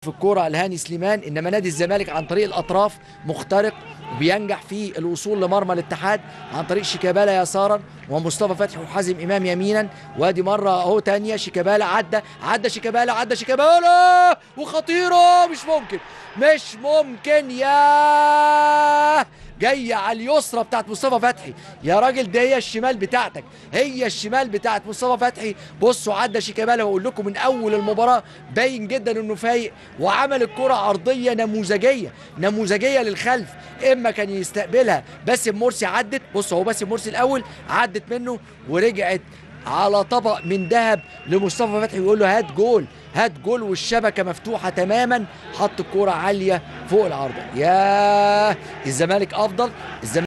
في الكوره لهاني سليمان انما نادي الزمالك عن طريق الاطراف مخترق وبينجح في الوصول لمرمى الاتحاد عن طريق شيكابالا يسارا ومصطفى فتحي وحازم امام يمينا وادي مره اهو تانية شيكابالا عدى عدى شيكابالا عدى شيكابالا وخطيره مش ممكن مش ممكن يا جايه على اليسرى بتاعت مصطفى فتحي يا راجل ده هي الشمال بتاعتك هي الشمال بتاعت مصطفى فتحي بصوا عدى شيكابالا واقول لكم من اول المباراه باين جدا انه فايق وعمل الكره عرضيه نموذجيه نموذجيه للخلف اما كان يستقبلها باسم مرسي عدت بصوا هو باسم مرسي الاول عدت منه ورجعت على طبق من ذهب لمصطفى فتحي ويقول له هات جول هات جول والشبكه مفتوحه تماما حط الكوره عاليه فوق العارضه ياه الزمالك افضل الزمالك